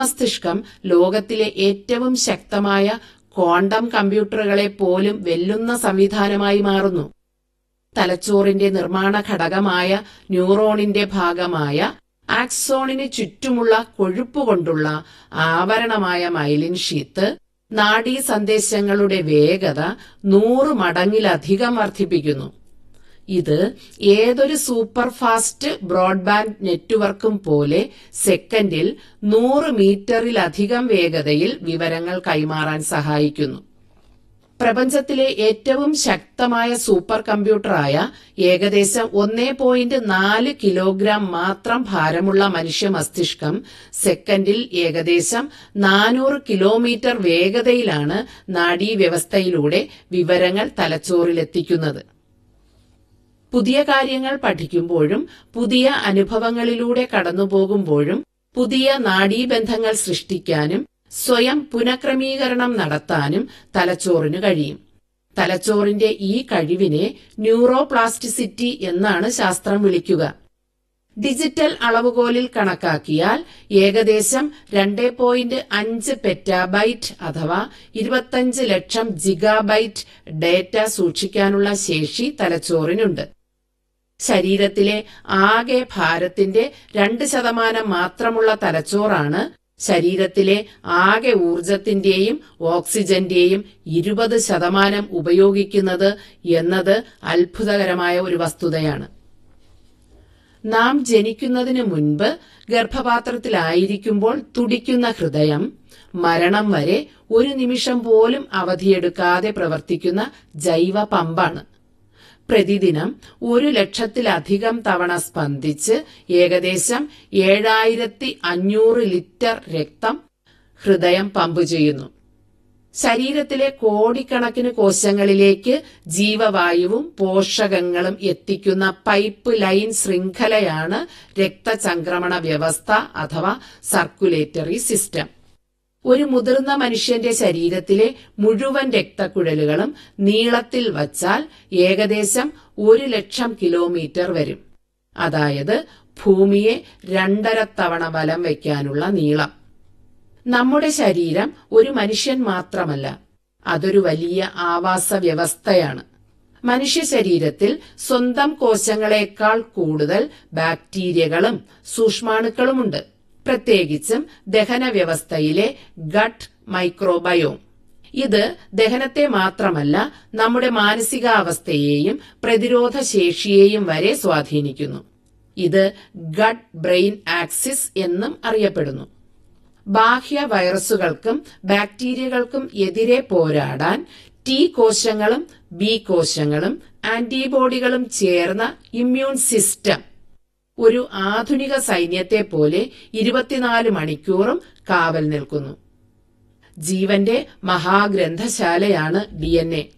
മസ്തിഷ്കം ലോകത്തിലെ ഏറ്റവും ശക്തമായ ക്വാണ്ടം കമ്പ്യൂട്ടറുകളെ പോലും വെല്ലുന്ന സംവിധാനമായി മാറുന്നു തലച്ചോറിന്റെ നിർമ്മാണ ഘടകമായ ന്യൂറോണിന്റെ ഭാഗമായ ആക്സോണിന് ചുറ്റുമുള്ള കൊഴുപ്പുകൊണ്ടുള്ള ആവരണമായ മൈലിൻ ഷീത്ത് നാഡീ സന്ദേശങ്ങളുടെ വേഗത നൂറ് മടങ്ങിലധികം വർദ്ധിപ്പിക്കുന്നു ഇത് ഏതൊരു സൂപ്പർ ഫാസ്റ്റ് ബ്രോഡ്ബാൻഡ് നെറ്റ്വർക്കും പോലെ സെക്കൻഡിൽ നൂറ് മീറ്ററിലധികം വേഗതയിൽ വിവരങ്ങൾ കൈമാറാൻ സഹായിക്കുന്നു പ്രപഞ്ചത്തിലെ ഏറ്റവും ശക്തമായ സൂപ്പർ കമ്പ്യൂട്ടറായ ഏകദേശം ഒന്നേ പോയിന്റ് നാല് കിലോഗ്രാം മാത്രം ഭാരമുള്ള മനുഷ്യ മസ്തിഷ്കം സെക്കൻഡിൽ ഏകദേശം നാനൂറ് കിലോമീറ്റർ വേഗതയിലാണ് നാഡീവ്യവസ്ഥയിലൂടെ വിവരങ്ങൾ തലച്ചോറിലെത്തിക്കുന്നത് പുതിയ കാര്യങ്ങൾ പഠിക്കുമ്പോഴും പുതിയ അനുഭവങ്ങളിലൂടെ കടന്നുപോകുമ്പോഴും പുതിയ നാഡീബന്ധങ്ങൾ സൃഷ്ടിക്കാനും സ്വയം പുനഃക്രമീകരണം നടത്താനും തലച്ചോറിന് കഴിയും തലച്ചോറിന്റെ ഈ കഴിവിനെ ന്യൂറോപ്ലാസ്റ്റിസിറ്റി എന്നാണ് ശാസ്ത്രം വിളിക്കുക ഡിജിറ്റൽ അളവുകോലിൽ കണക്കാക്കിയാൽ ഏകദേശം രണ്ട് പോയിന്റ് അഞ്ച് പെറ്റാബൈറ്റ് അഥവാ ഇരുപത്തഞ്ച് ലക്ഷം ജിഗാബൈറ്റ് ഡേറ്റ സൂക്ഷിക്കാനുള്ള ശേഷി തലച്ചോറിനുണ്ട് ശരീരത്തിലെ ആകെ ഭാരത്തിന്റെ രണ്ട് ശതമാനം മാത്രമുള്ള തലച്ചോറാണ് ശരീരത്തിലെ ആകെ ഊർജത്തിന്റെയും ഓക്സിജന്റെയും ഇരുപത് ശതമാനം ഉപയോഗിക്കുന്നത് എന്നത് അത്ഭുതകരമായ ഒരു വസ്തുതയാണ് നാം ജനിക്കുന്നതിന് മുൻപ് ഗർഭപാത്രത്തിലായിരിക്കുമ്പോൾ തുടിക്കുന്ന ഹൃദയം മരണം വരെ ഒരു നിമിഷം പോലും അവധിയെടുക്കാതെ പ്രവർത്തിക്കുന്ന ജൈവ പമ്പാണ് പ്രതിദിനം ഒരു ലക്ഷത്തിലധികം തവണ സ്പന്ദിച്ച് ഏകദേശം ഏഴായിരത്തി അഞ്ഞൂറ് ലിറ്റർ രക്തം ഹൃദയം പമ്പ് ചെയ്യുന്നു ശരീരത്തിലെ കോടിക്കണക്കിന് കോശങ്ങളിലേക്ക് ജീവവായുവും പോഷകങ്ങളും എത്തിക്കുന്ന പൈപ്പ് ലൈൻ ശൃംഖലയാണ് രക്തചംക്രമണ വ്യവസ്ഥ അഥവാ സർക്കുലേറ്ററി സിസ്റ്റം ഒരു മുതിർന്ന മനുഷ്യന്റെ ശരീരത്തിലെ മുഴുവൻ രക്തക്കുഴലുകളും നീളത്തിൽ വച്ചാൽ ഏകദേശം ഒരു ലക്ഷം കിലോമീറ്റർ വരും അതായത് ഭൂമിയെ രണ്ടര തവണ ബലം വയ്ക്കാനുള്ള നീളം നമ്മുടെ ശരീരം ഒരു മനുഷ്യൻ മാത്രമല്ല അതൊരു വലിയ ആവാസ വ്യവസ്ഥയാണ് മനുഷ്യ ശരീരത്തിൽ സ്വന്തം കോശങ്ങളെക്കാൾ കൂടുതൽ ബാക്ടീരിയകളും സൂക്ഷ്മാണുക്കളുമുണ്ട് പ്രത്യേകിച്ചും ദഹന വ്യവസ്ഥയിലെ ഗട്ട് മൈക്രോബയോം ഇത് ദഹനത്തെ മാത്രമല്ല നമ്മുടെ മാനസികാവസ്ഥയെയും പ്രതിരോധ ശേഷിയെയും വരെ സ്വാധീനിക്കുന്നു ഇത് ഗട്ട് ബ്രെയിൻ ആക്സിസ് എന്നും അറിയപ്പെടുന്നു ബാഹ്യ വൈറസുകൾക്കും ബാക്ടീരിയകൾക്കും എതിരെ പോരാടാൻ ടി കോശങ്ങളും ബി കോശങ്ങളും ആന്റിബോഡികളും ചേർന്ന ഇമ്മ്യൂൺ സിസ്റ്റം ഒരു ആധുനിക സൈന്യത്തെ പോലെ ഇരുപത്തിനാല് മണിക്കൂറും കാവൽ നിൽക്കുന്നു ജീവന്റെ മഹാഗ്രന്ഥശാലയാണ് ഡി എൻ എ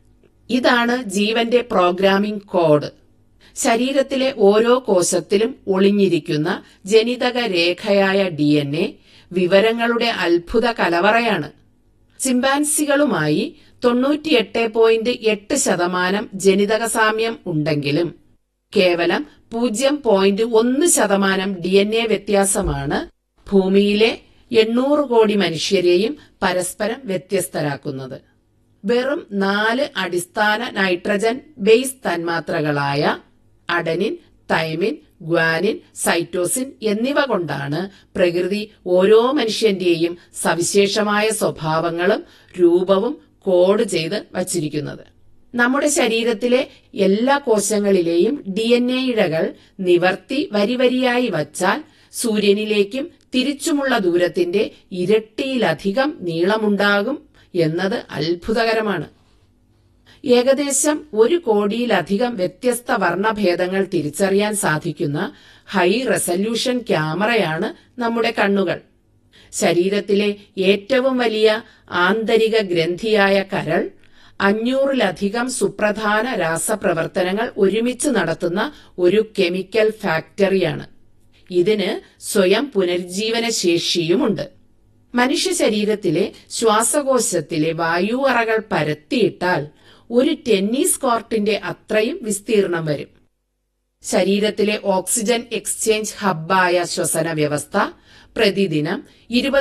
ഇതാണ് ജീവന്റെ പ്രോഗ്രാമിംഗ് കോഡ് ശരീരത്തിലെ ഓരോ കോശത്തിലും ഒളിഞ്ഞിരിക്കുന്ന ജനിതക രേഖയായ ഡി എൻ എ വിവരങ്ങളുടെ അത്ഭുത കലവറയാണ് ചിമ്പാൻസികളുമായി തൊണ്ണൂറ്റിയെട്ട് പോയിന്റ് എട്ട് ശതമാനം ജനിതക സാമ്യം ഉണ്ടെങ്കിലും കേവലം പൂജ്യം പോയിന്റ് ഒന്ന് ശതമാനം ഡി എൻ എ വ്യത്യാസമാണ് ഭൂമിയിലെ എണ്ണൂറ് കോടി മനുഷ്യരെയും പരസ്പരം വ്യത്യസ്തരാക്കുന്നത് വെറും നാല് അടിസ്ഥാന നൈട്രജൻ ബേസ് തന്മാത്രകളായ അഡനിൻ തൈമിൻ ഗ്വാനിൻ സൈറ്റോസിൻ എന്നിവ കൊണ്ടാണ് പ്രകൃതി ഓരോ മനുഷ്യന്റെയും സവിശേഷമായ സ്വഭാവങ്ങളും രൂപവും കോഡ് ചെയ്ത് വച്ചിരിക്കുന്നത് നമ്മുടെ ശരീരത്തിലെ എല്ലാ കോശങ്ങളിലെയും ഡി എൻ എ ഇഴകൾ നിവർത്തി വരിവരിയായി വച്ചാൽ സൂര്യനിലേക്കും തിരിച്ചുമുള്ള ദൂരത്തിന്റെ ഇരട്ടിയിലധികം നീളമുണ്ടാകും എന്നത് അത്ഭുതകരമാണ് ഏകദേശം ഒരു കോടിയിലധികം വ്യത്യസ്ത വർണ്ണഭേദങ്ങൾ തിരിച്ചറിയാൻ സാധിക്കുന്ന ഹൈ റെസല്യൂഷൻ ക്യാമറയാണ് നമ്മുടെ കണ്ണുകൾ ശരീരത്തിലെ ഏറ്റവും വലിയ ആന്തരിക ഗ്രന്ഥിയായ കരൾ അഞ്ഞൂറിലധികം സുപ്രധാന രാസപ്രവർത്തനങ്ങൾ ഒരുമിച്ച് നടത്തുന്ന ഒരു കെമിക്കൽ ഫാക്ടറിയാണ് ഇതിന് സ്വയം പുനരുജ്ജീവന ശേഷിയുമുണ്ട് മനുഷ്യ ശരീരത്തിലെ ശ്വാസകോശത്തിലെ വായു അറകൾ പരത്തിയിട്ടാൽ ഒരു ടെന്നീസ് കോർട്ടിന്റെ അത്രയും വിസ്തീർണം വരും ശരീരത്തിലെ ഓക്സിജൻ എക്സ്ചേഞ്ച് ഹബ്ബായ ശ്വസന വ്യവസ്ഥ പ്രതിദിനം ഇരുപത്